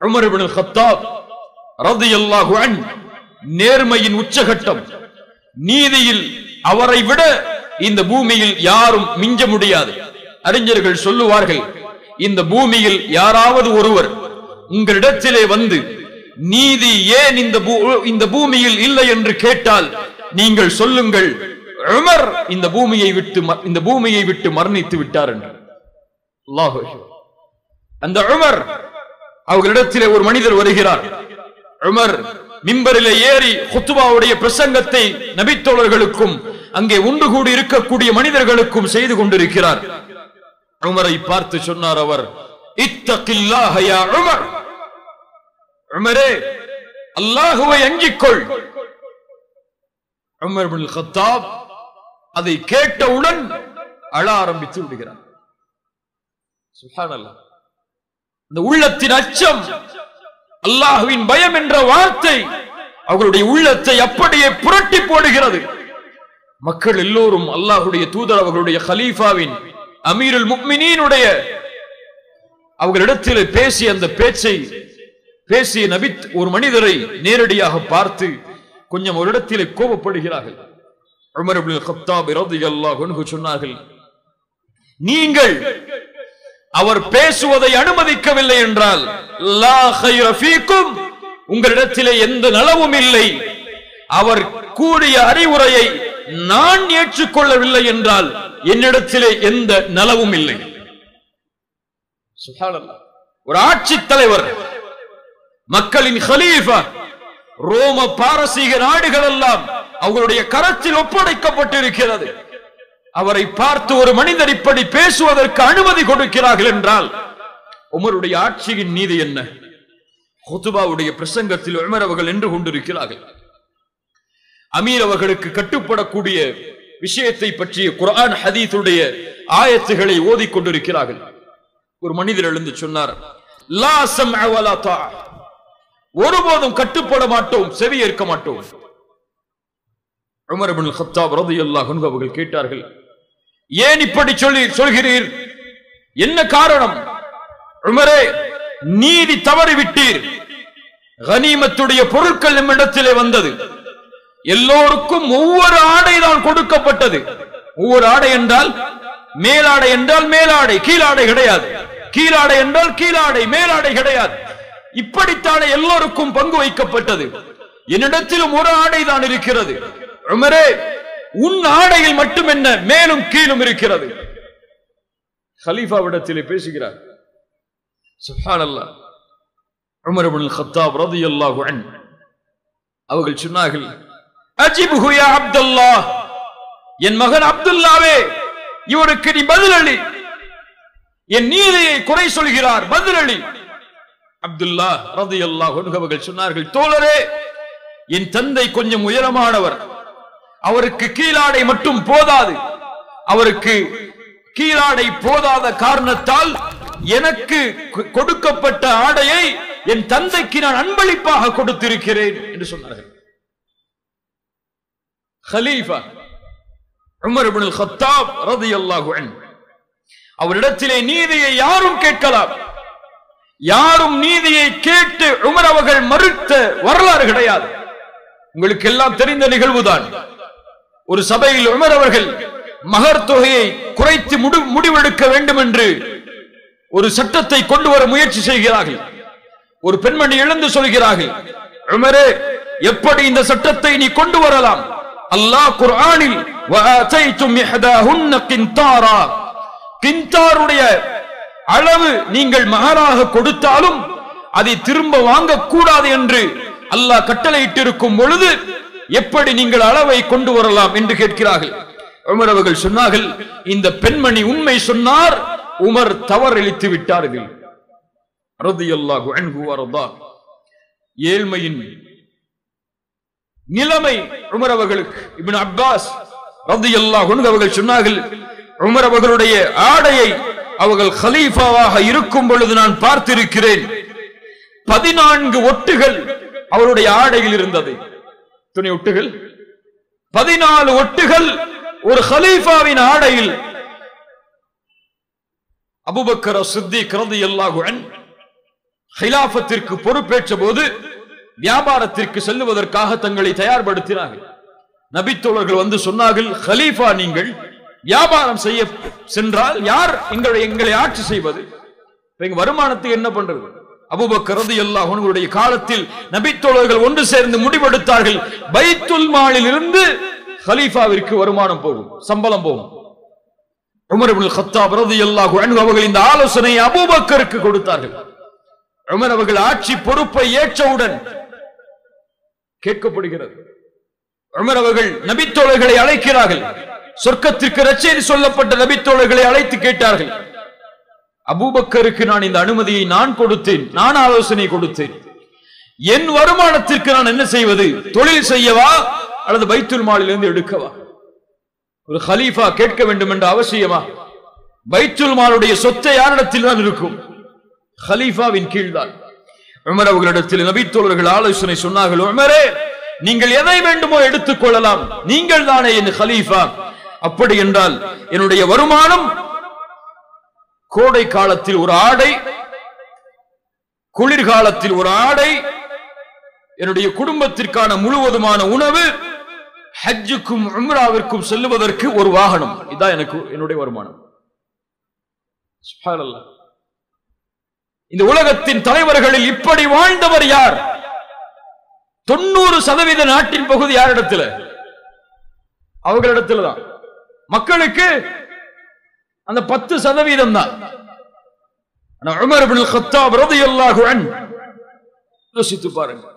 Umar ibn Khattab ரலியல்லாஹு an நேர்மையின் உச்சகட்டம் நீதியில் அவரை விட இந்த பூமியில் யாரும் மிஞ்ச முடியாது அறிஞர்கள் சொல்லுவார்கள் இந்த பூமியில் யாராவது ஒருவர் உங்களிடத்திலே வந்து நீதி ஏன் இந்த பூ- இந்த பூமியில் இல்லை என்று கேட்டால் நீங்கள் சொல்லுங்கள் உமர் இந்த பூமியை விட்டு ம- இந்த பூமியை விட்டு மரணித்து விட்டார் என்று அல்லாஹு அக்பர். அந்த உமர் அவர்களிடத்திலே ஒரு மனிதர் வருகிறார் உமர் மிம்பரிலே ஏறி குத்துபாவுடைய பிரசங்கத்தை நபித்தோழர்களுக்கும் அங்கே உண்டு கூடி இருக்கக்கூடிய மனிதர்களுக்கும் செய்து கொண்டிருக்கிறார் உமரை பார்த்து சொன்னார் அவர் இத்தகில்லாஹ யா உமர் உமரே அல்லாஹுவை அஞ்சிக்கொள் உமர் பின் கத்தாப் அதை கேட்டவுடன் அழ ஆரம்பித்து விடுகிறார் சுப்ஹானல்லாஹ் இந்த உள்ளத்தின் அச்சம் அல்லாஹுவின் பயம் என்ற வார்த்தை அவர்களுடைய உள்ளத்தை அப்படியே புரட்டி போடுகிறது மக்கள் எல்லோரும் அல்லாஹுடைய தூதர் அவர்களுடைய கலீஃபாவின் அமீருல் முக்மினீனுடைய அவர்களிடத்தில் பேசிய அந்த பேச்சை பேசிய நபி ஒரு மனிதரை நேரடியாக பார்த்து கொஞ்சம் ஒரு இடத்திலே கோபப்படுகிறார்கள் உமர் இப்னு கத்தாப் ரலியல்லாஹு அன்ஹு சொன்னார்கள் நீங்கள் அவர் பேசுவதை அனுமதிக்கவில்லை என்றால் லா கைர ஃபீக்கும் உங்களிடத்திலே எந்த நலவும் இல்லை அவர் கூறிய அறிவுரையை நான் ஏற்றுக்கொள்ளவில்லை என்றால் என்னிடத்திலே எந்த நலவும் இல்லை சுப்ஹானல்லாஹ். ஒரு ஆட்சி தலைவர் மக்களின் ஹலீஃபா ரோம பாரசீக நாடுகள் எல்லாம் அவர்களுடைய கரத்தில் ஒப்படைக்கப்பட்டிருக்கிறது அவரை பார்த்து ஒரு மனிதர் இப்படி பேசுவதற்கு அனுமதி கொடுக்கிறார்கள் என்றால் உமருடைய ஆட்சியின் நீதி என்ன ஹுதுபாவுடைய பிரசங்கத்தில் உமர் அவர்கள் நின்று கொண்டிருக்கிறார்கள் அமீர் அவர்களுக்கு கட்டுப்படக்கூடிய விஷயத்தை பற்றிய குர்ஆன் ஹதீஸுடைய ஆயத்துகளை ஓதிக் கொண்டிருக்கிறார்கள் ஒரு மனிதர் எழுந்து சொன்னார் லா சம்அ வலா தா ஒருபோதும் கட்டுப்பட மாட்டோம் செவி ஏற்க மாட்டோம் உமர் இப்னு கத்தாப் ரலியல்லாஹு அன்ஹு அவர்கள் கேட்டார்கள் ஏன் இப்படி சொல்லி சொல்கிறீர் என்ன காரணம் உமரே நீதி தவறி விட்டீர் கனிமத்துடைய பொருட்கள் நம்மிடத்திலே வந்தது எல்லோருக்கும் ஒவ்வொரு ஆடை தான் கொடுக்கப்பட்டது ஒவ்வொரு ஆடை என்றால் மேலாடை என்றால் மேலாடை கீழாடை கிடையாது கீழாடை என்றால் கீழாடை மேலாடை கிடையாது இப்படித்தானே எல்லோருக்கும் பங்கு வைக்கப்பட்டது என்னிடத்திலும் ஒரு ஆடை தான் இருக்கிறது உமரே உன் ஆடையில் மட்டும் என்ன மேலும் கீழும் இருக்கிறது ஹலீஃபாவிடத்திலே பேசுகிறார் சுப்ஹானல்லாஹ் உமர் இப்னு கத்தாப் ரலியல்லாஹு அன்ஹு அவர்கள் சொன்னார்கள் அஜிபுஹு யா அப்துல்லாஹ் என் மகன் அப்துல்லாவே இவருக்கு நீ பதிலளி என் நீதியை குறை சொல்கிறார் பதிலளி அப்துல்லா ரலியல்லாஹு அன்ஹு அவர்கள் சொன்னார்கள் தோழரே என் தந்தை கொஞ்சம் உயரமானவர் அவருக்கு கீழாடை மட்டும் போதாது அவருக்கு கீழாடை போதாத காரணத்தால் எனக்கு கொ- கொடுக்கப்பட்ட ஆடையை என் தந்தைக்கு நான் அன்பளிப்பாக கொடுத்திருக்கிறேன் என்று சொன்னார்கள் ஹலீஃபா உமர் இப்னுல் கத்தாப் ரலியல்லாஹு அன்ஹு அவரிடத்திலே நீதியை யாரும் கேட்கலாம் யாரும் நீதியை கேட்டு உமர் அவர்கள் மறுத்த வரலாறு கிடையாது உங்களுக்கு எல்லாம் தெரிந்த நிகழ்வுதான் ஒரு சபையில் உமர் அவர்கள் மகர் தொகையை குறைத்து முடி- முடிவெடுக்க வேண்டும் என்று ஒரு சட்டத்தை கொண்டு வர முயற்சி செய்கிறார்கள் ஒரு பெண்மணி எழுந்து சொல்கிறார்கள் உமரே எப்படி இந்த சட்டத்தை நீ கொண்டு வரலாம் அல்லாஹ் குர்ஆனில் வஆதைத்தும் இஹ்தாஹுன்ன கின்தாரா கின்தாருடைய அளவு நீங்கள் மகராக கொடுத்தாலும் அதை திரும்ப வாங்க கூடாது என்று அல்லாஹ் கட்டளையிட்டிருக்கும் பொழுது எப்படி நீங்கள் அளவை கொண்டு வரலாம் என்று கேட்கிறார்கள் உமர் அவர்கள் சொன்னார்கள் இந்த பெண்மணி உண்மை சொன்னார் உமர் தவறளித்து விட்டார்கள் ரதியல்லாஹு அன்ஹு வரதா ஏழ்மையின் நிலைமை உமர் அவர்களுக்கு இப்னு அப்பாஸ் ரதியல்லாஹு அன்ஹு அவர்கள் சொன்னார்கள் உமர் அவர்களுடைய ஆடையை அவர்கள் கலீஃபாவாக இருக்கும் பொழுது நான் பார்த்திருக்கிறேன் பதினான்கு ஒட்டுகள் அவருடைய ஆடையில் இருந்தது துணி ஒட்டுகள் பதினாலு ஒட்டுகள் ஒரு ஹலீஃபாவின் ஆடையில் அபுபக்கர் சித்திக் ரலியல்லாஹு அன்ஹு ஹிலாஃபத்திற்கு பொறுப்பேற்ற போது வியாபாரத்திற்கு செல்லுவதற்காக தங்களை தயார்படுத்தினார்கள் நபித்தோழர்கள் வந்து சொன்னார்கள் ஹலீஃபா நீங்கள் வியாபாரம் செய்ய சென்றால் யார் எங்களை எங்களை ஆட்சி செய்வது இப்ப எங்க வருமானத்துக்கு என்ன பண்றது அபூபக்கர் ரலியல்லாஹு அன்ஹுடைய காலத்தில் நபித்தோழர்கள் ஒன்று சேர்ந்து முடிவெடுத்தார்கள் பைத்துல் மாலில் இருந்து ஹலீஃபாவிற்கு வருமானம் போகும் சம்பளம் போகும் உமர் இப்னுல் கத்தாப் ரலியல்லாஹு அன்ஹு அவர்கள் இந்த ஆலோசனையை அபூபக்கருக்கு கொடுத்தார்கள் உமர் அவர்கள் ஆட்சி பொறுப்பை ஏற்றவுடன் கேட்கப்படுகிறது உமர் அவர்கள் நபித்தோழர்களை அழைக்கிறார்கள் சொர்க்கத்திற்கு ரச்சேரி சொல்லப்பட்ட நபித்தோழர்களை அழைத்து கேட்டார்கள் அபூபக்கருக்கு நான் இந்த அனுமதியை நான் கொடுத்தேன் நான் ஆலோசனை கொடுத்தேன் என் வருமானத்திற்கு நான் என்ன செய்வது தொழில் செய்யவா அல்லது பைத்துல் மாலிலிருந்து எடுக்கவா ஒரு ஹலீஃபா கேட்க வேண்டும் என்ற அவசியமா பைத்துல் மாலுடைய சொத்தை யாரிடத்தில் தான் இருக்கும் ஹலீஃபாவின் கீழ்தான் உமர் அவர்களிடத்தில் நபித்தோழர்கள் ஆலோசனை சொன்னார்கள் உமரே நீங்கள் எதை வேண்டுமோ எடுத்துக் கொள்ளலாம் நீங்கள் தானே என் ஹலீஃபா அப்படி என்றால் என்னுடைய வருமானம் கோடை காலத்தில் ஒரு ஆடை குளிர்காலத்தில் ஒரு ஆடை என்னுடைய குடும்பத்திற்கான முழுவதுமான உணவு ஹஜ்ஜுக்கும் உம்ராவிற்கும் செல்லுவதற்கு ஒரு வாகனம் இதான் எனக்கு என்னுடைய வருமானம் சுப்ஹானல்லாஹ். இந்த உலகத்தின் தலைவர்களில் இப்படி வாழ்ந்தவர் யார் தொண்ணூறு சதவீத நாட்டின் பகுதி யாரிடத்துல அவர்களிடத்துல தான் மக்களுக்கு அந்த பத்து சதவீதம் தான் ஆனா உமர் இப்னுல் கத்தாப் ரலியல்லாஹு அன்ஹு யோசித்து பாருங்க